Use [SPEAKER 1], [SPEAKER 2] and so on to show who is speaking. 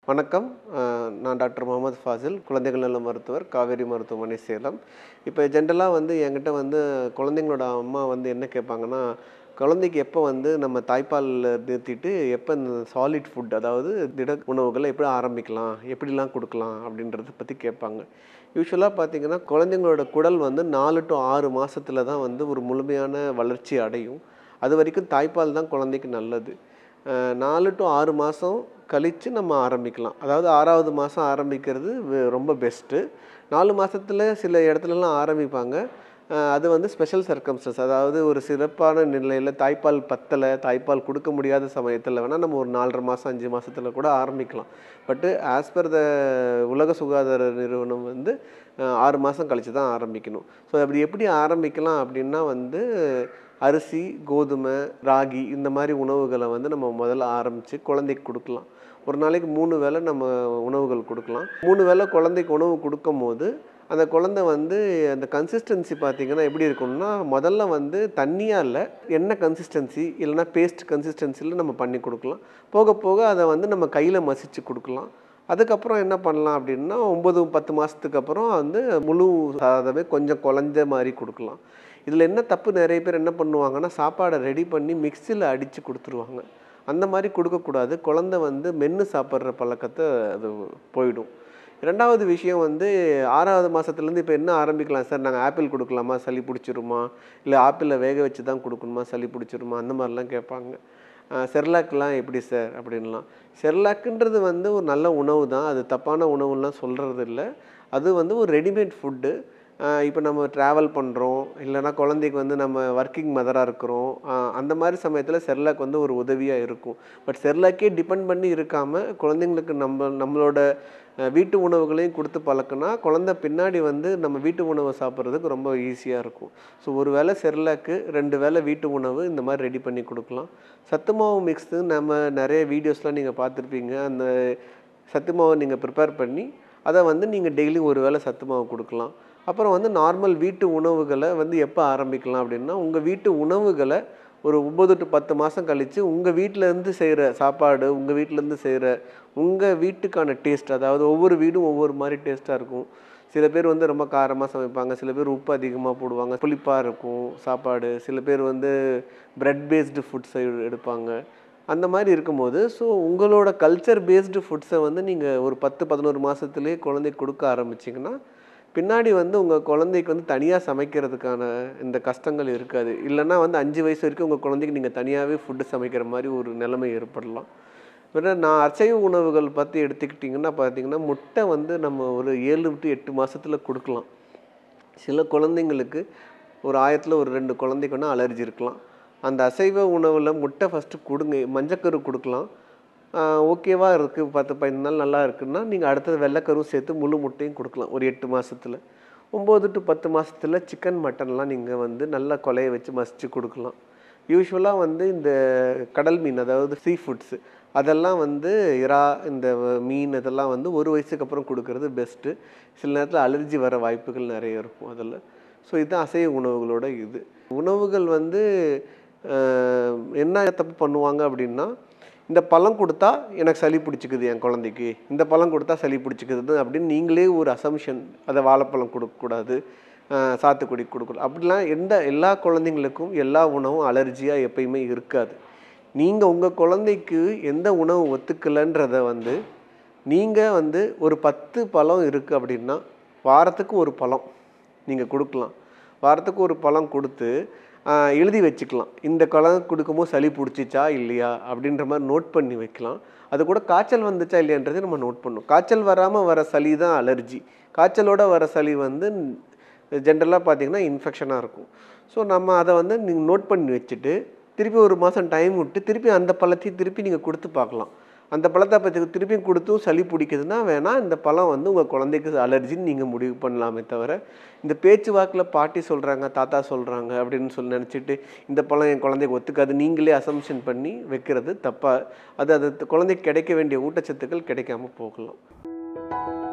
[SPEAKER 1] வணக்கம் அஹ், நான் டாக்டர் முகமது ஃபாசில் குழந்தைகள் நல மருத்துவர் காவேரி மருத்துவமனை சேலம் இப்போ ஜென்ரலாக வந்து என்கிட்ட வந்து குழந்தைங்களோட அம்மா வந்து என்ன கேட்பாங்கன்னா குழந்தைக்கு எப்போ வந்து நம்ம தாய்ப்பால் நிறுத்திட்டு எப்போ இந்த சாலிட் ஃபுட் அதாவது திட உணவுகளை எப்படி ஆரம்பிக்கலாம் எப்படிலாம் கொடுக்கலாம் அப்படின்றத பற்றி கேட்பாங்க யூஸ்வலாக பார்த்தீங்கன்னா குழந்தைங்களோட குடல் வந்து நாலு டு ஆறு மாசத்துல தான் வந்து ஒரு முழுமையான வளர்ச்சி அடையும் அது வரைக்கும் தாய்ப்பால் தான் குழந்தைக்கு நல்லது அஹ் நாலு டு ஆறு மாதம் கழித்து நம்ம ஆரம்பிக்கலாம் அதாவது ஆறாவது மாதம் ஆரம்பிக்கிறது வே- ரொம்ப பெஸ்ட்டு நாலு மாசத்துல சில இடத்துலலாம் ஆரம்பிப்பாங்க அஹ் அது வந்து ஸ்பெஷல் சர்க்கம்ஸ்டன்ஸ் அதாவது ஒரு சிறப்பான நிலையில் தாய்ப்பால் பத்தலை தாய்ப்பால் கொடுக்க முடியாத சமயத்தில் வேணால் நம்ம ஒரு நாலரை மாதம் அஞ்சு மாசத்துல கூட ஆரம்பிக்கலாம் பட்டு ஆஸ் பர் த உலக சுகாதார நிறுவனம் வந்து அஹ் ஆறு மாதம் கழித்து தான் ஆரம்பிக்கணும் ஸோ அப்படி எப்படி ஆரம்பிக்கலாம் அப்படின்னா வந்து அரிசி கோதுமை ராகி இந்த மாதிரி உணவுகளை வந்து நம்ம முதல்ல ஆரம்பித்து குழந்தைக்கு கொடுக்கலாம் ஒரு நாளைக்கு மூணு வேளை நம்ம உணவுகள் கொடுக்கலாம் மூணு வேளை குழந்தைக்கு உணவு கொடுக்கும் போது அந்த குழந்தை வந்து அந்த கன்சிஸ்டன்சி பார்த்தீங்கன்னா எப்படி இருக்கும்னா முதல்ல வந்து தண்ணியாக இல்லை என்ன கன்சிஸ்டன்சி இல்லைன்னா பேஸ்ட் கன்சிஸ்டன்சியில் நம்ம பண்ணி கொடுக்கலாம் போக போக அதை வந்து நம்ம கையில் மசிச்சு கொடுக்கலாம் அதுக்கப்புறம் என்ன பண்ணலாம் அப்படின்னா ஒம்பது பத்து மாதத்துக்கு அப்புறம் வந்து முழு சாதமே கொஞ்சம் குழஞ்ச மாதிரி கொடுக்கலாம் இதில் என்ன தப்பு நிறைய பேர் என்ன பண்ணுவாங்கன்னா சாப்பாடை ரெடி பண்ணி மிக்சியில் அடித்து கொடுத்துருவாங்க அந்த மாதிரி கொடுக்கக்கூடாது குழந்தை வந்து மென்று சாப்பிட்ற பழக்கத்தை அது போயிடும் ரெண்டாவது விஷயம் வந்து ஆறாவது மாதத்துலேருந்து இப்போ என்ன ஆரம்பிக்கலாம் சார் நாங்கள் ஆப்பிள் கொடுக்கலாமா சளி பிடிச்சிருமா இல்லை ஆப்பிளில் வேக வச்சு தான் கொடுக்கணுமா சளி பிடிச்சிருமா அந்த மாதிரிலாம் கேட்பாங்க செர்லாக்லாம் எப்படி சார் அப்படின்லாம் செர்லாக்குன்றது வந்து ஒரு நல்ல உணவு தான் அது தப்பான உணவுலாம் சொல்கிறது இல்லை அது வந்து ஒரு ரெடிமேட் ஃபுட்டு இப்போ நம்ம ட்ராவல் பண்ணுறோம் இல்லைன்னா குழந்தைக்கு வந்து நம்ம ஒர்க்கிங் மதராக இருக்கிறோம் ஆஹ் அந்த மாதிரி சமயத்தில் செர்லாக் வந்து ஒரு உதவியாக இருக்கும் பட் செர்லாக்கே டிபெண்ட் பண்ணி இருக்காமல் குழந்தைங்களுக்கு நம்ம நம்மளோட அஹ், வீட்டு உணவுகளையும் கொடுத்து பழக்கினா குழந்தை பின்னாடி வந்து நம்ம வீட்டு உணவை சாப்பிட்றதுக்கு ரொம்ப ஈஸியாக இருக்கும் ஸோ ஒரு வேளை செர்லாக்கு ரெண்டு வேளை வீட்டு உணவு இந்த மாதிரி ரெடி பண்ணி கொடுக்கலாம் சத்து மாவு மிக்ஸு நம்ம நிறைய வீடியோஸ்லாம் நீங்கள் பார்த்துருப்பீங்க அந்த சத்து மாவை நீங்கள் ப்ரிப்பேர் பண்ணி அதை வந்து நீங்கள் டெய்லி ஒரு வேளை சத்து மாவு கொடுக்கலாம் அப்புறம் வந்து நார்மல் வீட்டு உணவுகளை வந்து எப்போ ஆரம்பிக்கலாம் அப்படின்னா உங்கள் வீட்டு உணவுகளை ஒரு ஒம்பது டு பத்து மாதம் கழித்து உங்கள் வீட்டிலேருந்து செய்கிற சாப்பாடு உங்கள் வீட்டிலேருந்து செய்கிற உங்கள் வீட்டுக்கான டேஸ்ட் அதாவது ஒவ்வொரு வீடும் ஒவ்வொரு மாதிரி டேஸ்ட்டாக இருக்கும் சில பேர் வந்து ரொம்ப காரமாக சமைப்பாங்க சில பேர் உப்பு அதிகமாக போடுவாங்க புளிப்பாக இருக்கும் சாப்பாடு சில பேர் வந்து பிரெட் பேஸ்டு ஃபுட்ஸ் எடுப்பாங்க அந்த மாதிரி இருக்கும்போது ஸோ உங்களோட கல்ச்சர் பேஸ்டு ஃபுட்ஸை வந்து நீங்கள் ஒரு பத்து பதினோரு மாதத்துலேயே குழந்தைக்கு கொடுக்க ஆரம்பிச்சிங்கன்னா பின்னாடி வந்து உங்கள் குழந்தைக்கு வந்து தனியாக சமைக்கிறதுக்கான இந்த கஷ்டங்கள் இருக்காது இல்லைன்னா வந்து அஞ்சு வயசு வரைக்கும் உங்கள் குழந்தைக்கு நீங்கள் தனியாகவே ஃபுட்டு சமைக்கிற மாதிரி ஒரு நிலைமை ஏற்படலாம் வேற நான் அசைவ உணவுகள் பற்றி எடுத்துக்கிட்டிங்கன்னா பார்த்தீங்கன்னா முட்டை வந்து நம்ம ஒரு ஏழு டு எட்டு மாசத்துல கொடுக்கலாம் சில குழந்தைங்களுக்கு ஒரு ஆயத்தில் ஒரு ரெண்டு குழந்தைக்கு வேணால் அலர்ஜி இருக்கலாம் அந்த அசைவ உணவில் முட்டை ஃபஸ்ட்டு கொடுங்க மஞ்சக்கரு கொடுக்கலாம் ஓகேவா இருக்குது பத்து பதினஞ்சு நாள் நல்லா இருக்குன்னா நீங்கள் அடுத்தது வெள்ளைக்கருவும் சேர்த்து முழு முட்டையும் கொடுக்கலாம் ஒரு எட்டு மாசத்துல ஒம்பது டு பத்து மாசத்துல சிக்கன் மட்டன்லாம் நீங்கள் வந்து நல்லா கொலைய வச்சு மசிச்சு கொடுக்கலாம் யூஸ்வலாக வந்து இந்த கடல் மீன் அதாவது சீ ஃபுட்ஸு அதெல்லாம் வந்து இறா இந்த மீன் இதெல்லாம் வந்து ஒரு வயசுக்கு அப்புறம் கொடுக்கறது பெஸ்ட்டு சில நேரத்தில் அலர்ஜி வர வாய்ப்புகள் நிறைய இருக்கும் அதில் ஸோ இதுதான் அசைவ உணவுகளோட இது உணவுகள் வந்து அஹ், என்ன தப்பு பண்ணுவாங்க அப்படின்னா இந்த பழம் கொடுத்தா எனக்கு சளி பிடிச்சிக்குது என் குழந்தைக்கு இந்த பழம் கொடுத்தா சளி பிடிச்சிக்குது அப்படின்னு நீங்களே ஒரு அசம்ஷன் அதை வாழைப்பழம் கொடுக்கக்கூடாது அஹ், சாத்துக்குடி கொடுக்கக்கூடாது அப்படிலாம் எந்த எல்லா குழந்தைங்களுக்கும் எல்லா உணவும் அலர்ஜியாக எப்பயுமே இருக்காது நீங்கள் உங்கள் குழந்தைக்கு எந்த உணவு ஒத்துக்கலைன்றத வந்து நீங்கள் வந்து ஒரு பத்து பழம் இருக்குது அப்படின்னா வாரத்துக்கு ஒரு பழம் நீங்கள் கொடுக்கலாம் வாரத்துக்கு ஒரு பழம் கொடுத்து ஆஹ், எழுதி வச்சுக்கலாம் இந்த பழம் கொடுக்கும்போது சளி பிடிச்சிச்சா இல்லையா அப்படின்ற மாதிரி நோட் பண்ணி வைக்கலாம் அது கூட காய்ச்சல் வந்துச்சா இல்லையான்றதை நம்ம நோட் பண்ணணும் காய்ச்சல் வராமல் வர சளி தான் அலர்ஜி காய்ச்சலோட வர சளி வந்து ஜென்ரலாக பார்த்தீங்கன்னா இன்ஃபெக்ஷனாக இருக்கும் ஸோ நம்ம அதை வந்து நீங்கள் நோட் பண்ணி வச்சுட்டு திருப்பி ஒரு மாதம் டைம் விட்டு திருப்பி அந்த பழத்தையும் திருப்பி நீங்கள் கொடுத்து பார்க்கலாம் அந்த பழத்தை பற்றி திருப்பியும் கொடுத்தும் சளி பிடிக்குதுன்னா வேணால் இந்த பழம் வந்து உங்கள் குழந்தைக்கு அலர்ஜின்னு நீங்கள் முடிவு பண்ணலாமே தவிர இந்த பேச்சு வாக்கில் பாட்டி சொல்கிறாங்க தாத்தா சொல்கிறாங்க அப்படின்னு சொல்லி நினச்சிட்டு இந்த பழம் என் குழந்தைக்கு ஒத்துக்காது நீங்களே அசம்ஷன் பண்ணி வைக்கிறது தப்பாக அது அது குழந்தைக்கு கிடைக்க வேண்டிய ஊட்டச்சத்துக்கள் கிடைக்காம போகலாம்